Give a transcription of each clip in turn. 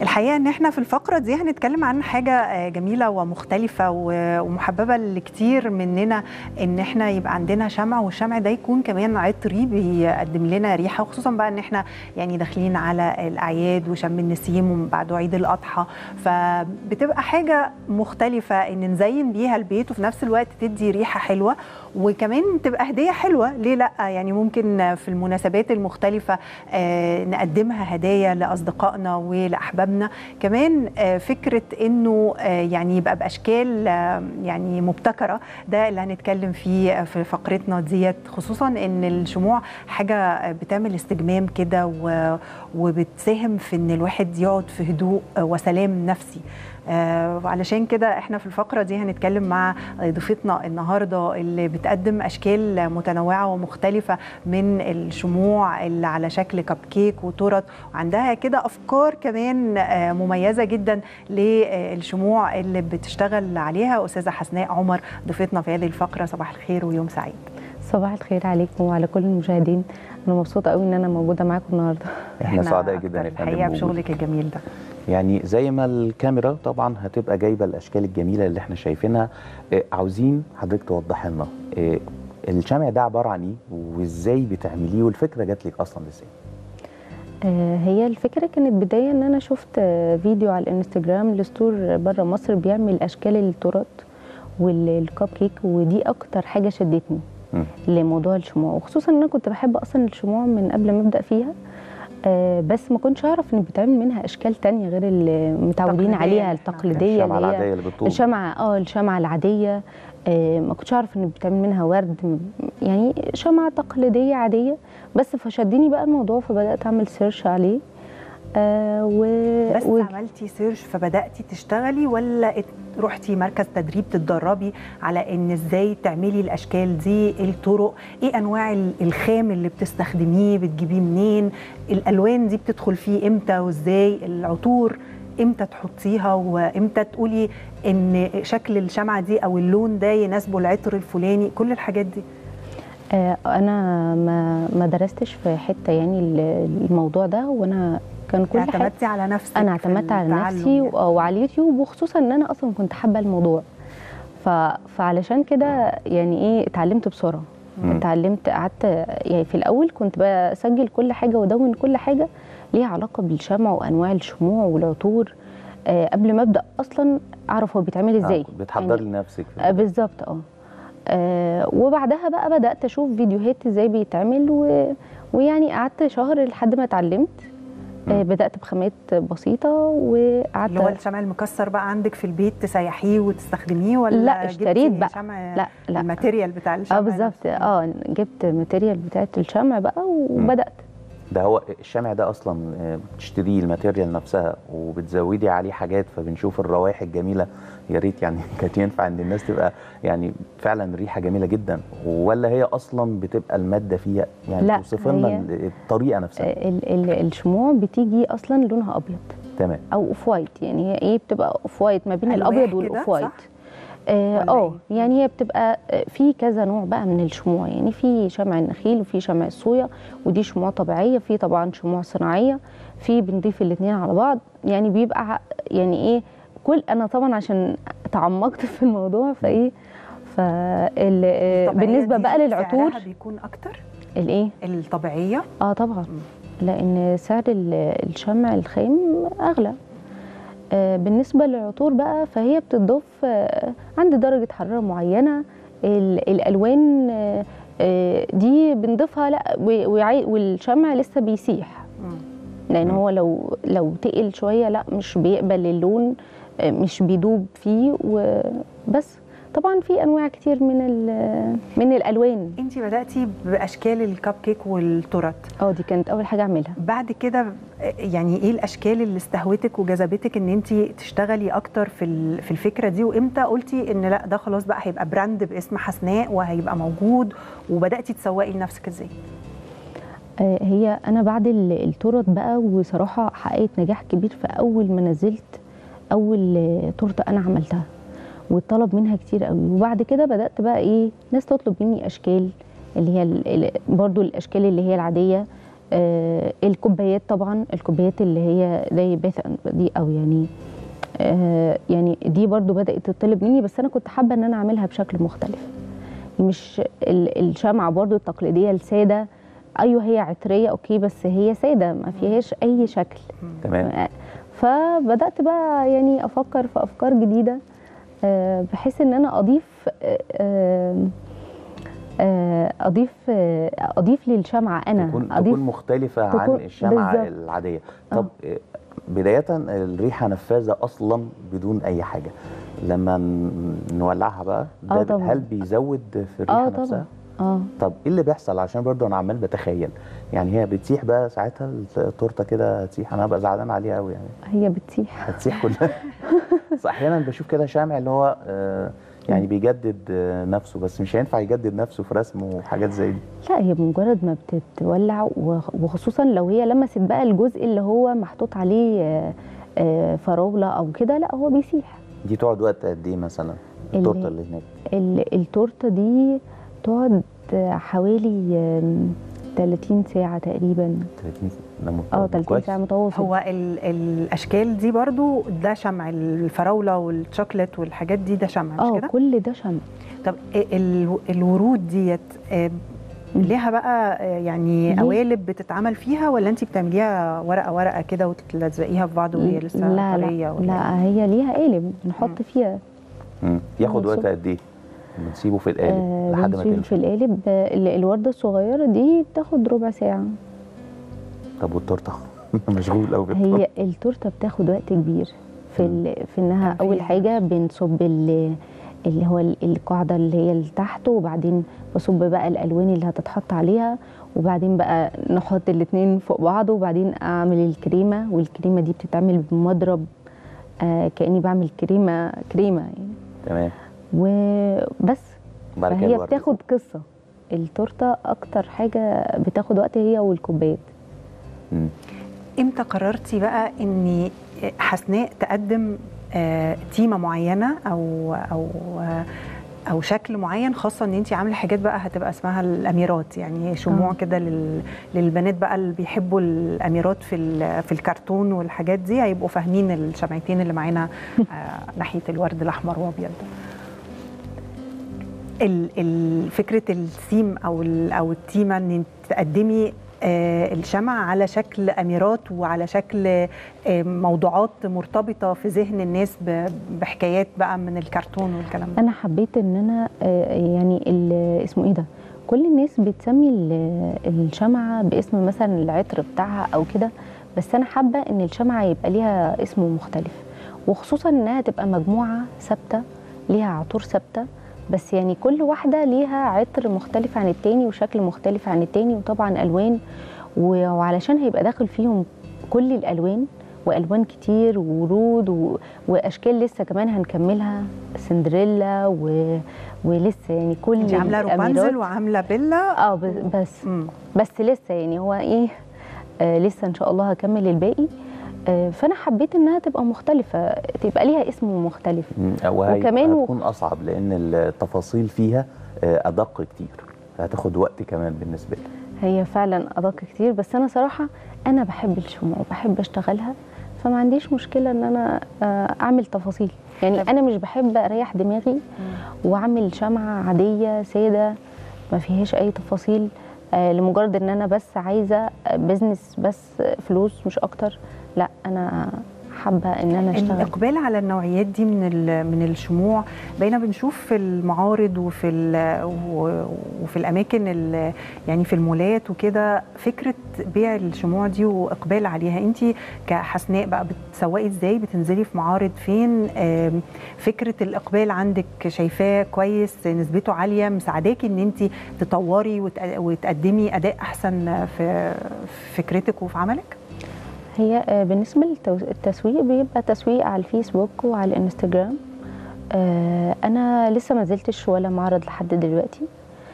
الحقيقه ان احنا في الفقره دي هنتكلم عن حاجه جميله ومختلفه ومحببه لكتير مننا ان احنا يبقى عندنا شمع والشمع ده يكون كمان عطري بيقدم لنا ريحه وخصوصا بقى ان احنا يعني داخلين على الاعياد وشم النسيم ومن بعده عيد الاضحى فبتبقى حاجه مختلفه ان نزين بيها البيت وفي نفس الوقت تدي ريحه حلوه وكمان تبقى هديه حلوه ليه لا يعني ممكن في المناسبات المختلفه نقدمها هدايا لاصدقائنا ولاحبابنا كمان فكره انه يعني يبقى باشكال يعني مبتكره ده اللي هنتكلم فيه في فقرتنا ديت خصوصا ان الشموع حاجه بتعمل استجمام كده وبتساهم في ان الواحد يقعد في هدوء وسلام نفسي آه علشان كده احنا في الفقره دي هنتكلم مع ضيفتنا النهارده اللي بتقدم اشكال متنوعه ومختلفه من الشموع اللي على شكل كب كيك وتورت وعندها كده افكار كمان آه مميزه جدا للشموع اللي بتشتغل عليها استاذه حسناء عمر ضيفتنا في هذه الفقره صباح الخير ويوم سعيد صباح الخير عليكم وعلى كل المشاهدين انا مبسوطه قوي ان انا موجوده معاكم النهارده احنا سعداء جدا الحقيقه بشغلك الجميل ده يعني زي ما الكاميرا طبعا هتبقى جايبه الاشكال الجميله اللي احنا شايفينها اه عاوزين حضرتك توضحي لنا اه الشمع ده عباره عن ايه وازاي بتعمليه والفكره جات لك اصلا ازاي اه هي الفكره كانت بدايه ان انا شفت فيديو على الانستجرام لستور بره مصر بيعمل اشكال التورت والكب كيك ودي اكتر حاجه شدتني م. لموضوع الشموع وخصوصا ان انا كنت بحب اصلا الشموع من قبل ما ابدا فيها آه بس ما كنتش اعرف ان بيتعمل منها اشكال تانية غير اللي متعودين عليها التقليديه الشمعه العاديه اللي بتطول الشمعه اه الشمعه العاديه آه ما كنتش اعرف ان بيتعمل منها ورد يعني شمعه تقليديه عاديه بس فشدني بقى الموضوع فبدات اعمل سيرش عليه آه و... بس و... عملتي سيرش فبداتي تشتغلي ولا رحتي مركز تدريب تتدربي على ان ازاي تعملي الاشكال دي الطرق ايه انواع الخام اللي بتستخدميه بتجيبيه منين الالوان دي بتدخل فيه امتى وازاي العطور امتى تحطيها وامتى تقولي ان شكل الشمعه دي او اللون ده يناسبه العطر الفلاني كل الحاجات دي آه انا ما ما درستش في حته يعني الموضوع ده وانا كان كل حاجه اعتمدتي على نفسك انا اعتمدت على نفسي يعني. وعلى اليوتيوب وخصوصا ان انا اصلا كنت حابه الموضوع ف... فعلشان كده يعني ايه اتعلمت بسرعه اتعلمت قعدت يعني في الاول كنت بسجل كل حاجه وادون كل حاجه ليها علاقه بالشمع وانواع الشموع والعطور آه قبل ما ابدا اصلا اعرف هو بيتعمل ازاي آه بتحضري يعني لنفسك آه بالظبط اه آه وبعدها بقى بدات اشوف فيديوهات ازاي بيتعمل و... ويعني قعدت شهر لحد ما اتعلمت آه بدات بخامات بسيطه وقعدت اللي هو الشمع المكسر بقى عندك في البيت تسيحيه وتستخدميه ولا لا اشتريت بقى شمع لا لا الماتيريال بتاع الشمع اه بالظبط اه جبت ماتيريال بتاعت الشمع بقى وبدات ده هو الشمع ده اصلا بتشتريه الماتيريال نفسها وبتزودي عليه حاجات فبنشوف الروائح الجميله يا ريت يعني كانت ينفع ان الناس تبقى يعني فعلا ريحه جميله جدا ولا هي اصلا بتبقى الماده فيها يعني لا توصف لنا الطريقه نفسها ال ال الشموع بتيجي اصلا لونها ابيض تمام او اوف وايت يعني هي ايه بتبقى اوف وايت ما بين الابيض والاوف وايت اه يعني هي بتبقى في كذا نوع بقى من الشموع يعني في شمع النخيل وفي شمع الصويا ودي شموع طبيعيه في طبعا شموع صناعيه في بنضيف الاثنين على بعض يعني بيبقى يعني ايه كل انا طبعا عشان تعمقت في الموضوع فايه فال بالنسبه بقى للعطور بيكون اكتر الايه الطبيعيه اه طبعا لان سعر الشمع الخام اغلى بالنسبه للعطور بقى فهي بتضاف عند درجه حراره معينه الالوان دي بنضيفها لا والشمع لسه بيسيح لان هو لو لو تقل شويه لا مش بيقبل اللون مش بيدوب فيه وبس طبعا في انواع كتير من من الالوان انت بداتي باشكال الكب كيك والتورت اه دي كانت اول حاجه اعملها بعد كده يعني ايه الاشكال اللي استهوتك وجذبتك ان انت تشتغلي اكتر في في الفكره دي وامتى قلتي ان لا ده خلاص بقى هيبقى براند باسم حسناء وهيبقى موجود وبداتي تسوقي لنفسك ازاي هي انا بعد التورت بقى وصراحه حققت نجاح كبير في اول ما نزلت اول تورته انا عملتها والطلب منها كتير قوي وبعد كده بدات بقى ايه ناس تطلب مني اشكال اللي هي برضو الاشكال اللي هي العاديه آه الكوبايات طبعا الكوبايات اللي هي زي بيث دي او يعني آه يعني دي برضو بدات تطلب مني بس انا كنت حابه ان انا اعملها بشكل مختلف مش ال- الشمعه برضو التقليديه الساده ايوه هي عطريه اوكي بس هي ساده ما فيهاش اي شكل تمام فبدات بقى يعني افكر في افكار جديده آه، بحيث ان انا اضيف آه، آه، آه، اضيف آه، اضيف للشمعه انا تكون اضيف تكون مختلفه عن تكون- الشمعه بالظبط. العاديه طب آه، بدايه الريحه نفاذه اصلا بدون اي حاجه لما ن- نولعها بقى آه ده طبعاً. هل بيزود في الريحه اه نفسها طبعا اه طب ايه اللي بيحصل عشان برضه انا عمال بتخيل يعني هي بتسيح بقى ساعتها التورته كده تسيح انا هبقى زعلان عليها قوي يعني هي بتسيح هتسيح كلها بس احيانا بشوف كده شامع اللي هو آه، يعني بيجدد آه، نفسه بس مش هينفع يجدد نفسه في رسم وحاجات زي دي لا هي بمجرد ما بتتولع وخ- وخصوصا لو هي لمست بقى الجزء اللي هو محطوط عليه آه، آه، فراوله او كده لا هو بيسيح دي تقعد وقت قد ايه مثلا اللي- التورته اللي هناك ال- التورته دي تقعد حوالي آم، 30 ساعه تقريبا 30 ده مت- اه 30 كويس. ساعه متواصل هو ال الاشكال دي برضو ده شمع الفراوله والشوكليت والحاجات دي ده شمع مش اه كده كل ده شمع طب ال- الورود ديت آه، مم. ليها بقى آه، يعني ليه؟ قوالب بتتعمل فيها ولا انت بتعمليها ورقه ورقه كده وتلزقيها في بعض وهي لسه لا طريه لا, ولا لا هي ليها قالب بنحط فيها مم. ياخد وقت بالظبط. قد ايه بنسيبه في القالب آه لحد ما بنشيل في تنشف القالب آه، ال- الورده الصغيره دي بتاخد ربع ساعه طب والتورته مشغول قوي هي التورته بتاخد وقت كبير في ال... في انها تنفيذ. اول حاجه بنصب ال... اللي هو ال- القاعده اللي هي اللي تحت وبعدين بصب بقى الالوان اللي هتتحط عليها وبعدين بقى نحط الاتنين فوق بعض وبعدين اعمل الكريمه والكريمه دي بتتعمل بمضرب آه كاني بعمل كريمه كريمه يعني تمام وبس وبعد كده فهي الورد. بتاخد قصه التورته اكتر حاجه بتاخد وقت هي والكوبايات مم. امتى قررتي بقى ان حسناء تقدم آه، تيمه معينه او او آه، او شكل معين خاصه ان انت عامله حاجات بقى هتبقى اسمها الاميرات يعني شموع آه. كده لل- للبنات بقى اللي بيحبوا الاميرات في ال- في الكرتون والحاجات دي هيبقوا فاهمين الشمعتين اللي معانا آه، ناحيه الورد الاحمر وابيض ده ال- ال- فكره الثيم او ال- او التيمه ان تقدمي آه، الشمع على شكل اميرات وعلى شكل آه، موضوعات مرتبطه في ذهن الناس ب- بحكايات بقى من الكرتون والكلام ده انا حبيت ان انا آه، يعني ال- اسمه ايه ده كل الناس بتسمي ال- الشمعة باسم مثلا العطر بتاعها او كده بس انا حابة ان الشمعة يبقى ليها اسم مختلف وخصوصا انها تبقى مجموعة ثابتة ليها عطور ثابتة بس يعني كل واحدة ليها عطر مختلف عن التاني وشكل مختلف عن التاني وطبعا الوان و- وعلشان هيبقى داخل فيهم كل الالوان والوان كتير وورود و... واشكال لسه كمان هنكملها سندريلا و... ولسه يعني كل انت عامله روبانزل الأميرات. وعامله بيلا اه بس بس, مم. بس لسه يعني هو ايه آه لسه ان شاء الله هكمل الباقي آه فانا حبيت انها تبقى مختلفه تبقى ليها اسم مختلف مم. وهي- وكمان و- هتكون اصعب لان التفاصيل فيها آه، ادق كتير هتاخد وقت كمان بالنسبه لي هي فعلا ادق كتير بس انا صراحه انا بحب الشموع وبحب اشتغلها فما عنديش مشكله ان انا آه، اعمل تفاصيل يعني طب- انا مش بحب اريح دماغي واعمل شمعه عاديه ساده ما فيهاش اي تفاصيل آه، لمجرد ان انا بس عايزه بزنس بس فلوس مش اكتر لا انا حابه ان انا اشتغل الاقبال على النوعيات دي من ال- من الشموع بقينا بنشوف في المعارض وفي ال- و- وفي الاماكن ال- يعني في المولات وكده فكره بيع الشموع دي واقبال عليها انت كحسناء بقى بتسوقي ازاي بتنزلي في معارض فين آم، فكره الاقبال عندك شايفاه كويس نسبته عاليه مساعداكي ان انت تطوري وت- وتقدمي اداء احسن في في فكرتك وفي عملك هي آه، بالنسبة للتسويق بيبقى تسويق على الفيسبوك وعلى الانستجرام آه، أنا لسه ما زلتش ولا معرض لحد دلوقتي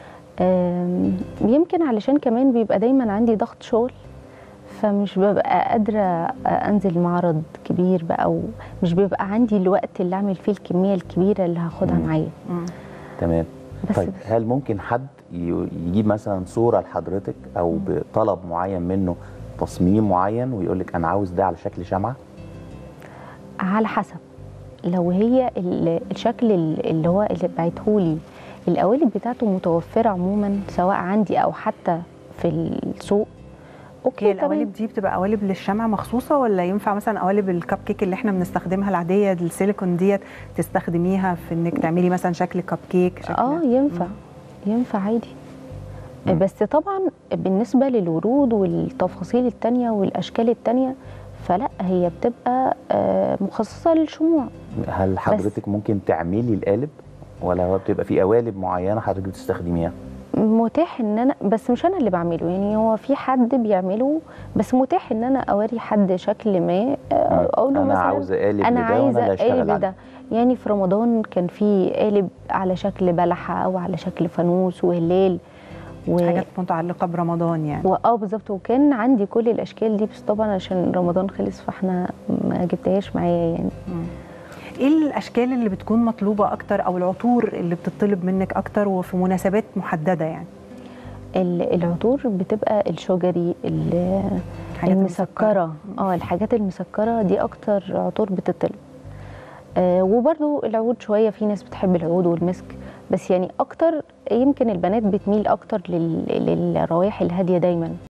آم، يمكن علشان كمان بيبقى دايما عندي ضغط شغل فمش ببقى قادرة آه، أنزل معرض كبير بقى ومش بيبقى عندي الوقت اللي أعمل فيه الكمية الكبيرة اللي هاخدها مم. معايا مم. تمام بس طيب هل ممكن حد ي- يجيب مثلا صوره لحضرتك او بطلب معين منه تصميم معين ويقول لك انا عاوز ده على شكل شمعه على حسب لو هي ال- الشكل ال- اللي هو اللي بعتهولي القوالب بتاعته متوفره عموما سواء عندي او حتى في السوق هي اوكي تمام القوالب دي بتبقى قوالب للشمع مخصوصه ولا ينفع مثلا قوالب الكب كيك اللي احنا بنستخدمها العاديه السيليكون ديت تستخدميها في انك تعملي مثلا شكل كب كيك شكل اه ينفع ينفع عادي مم. بس طبعا بالنسبه للورود والتفاصيل التانية والاشكال التانية فلا هي بتبقى آه، مخصصه للشموع هل حضرتك ممكن تعملي القالب ولا هو بتبقى في قوالب معينه حضرتك بتستخدميها متاح ان انا بس مش انا اللي بعمله يعني هو في حد بيعمله بس متاح ان انا اوري حد شكل ما آه، اقول له انا مثلا عاوزه قالب انا لده وأنا اللي عايزه هشتغل قالب عليه. ده يعني في رمضان كان في قالب على شكل بلحه او على شكل فانوس وهلال و... حاجات متعلقه برمضان يعني و- اه بالظبط وكان عندي كل الاشكال دي بس طبعا عشان رمضان خلص فاحنا ما جبتهاش معايا يعني ايه الاشكال اللي بتكون مطلوبه اكتر او العطور اللي بتطلب منك اكتر وفي مناسبات محدده يعني ال- العطور بتبقى الشجري ال- حاجات المسكره اه الحاجات المسكره دي اكتر عطور بتطلب آه وبرضو العود شويه في ناس بتحب العود والمسك بس يعني اكتر يمكن البنات بتميل اكتر لل- للروائح الهاديه دايما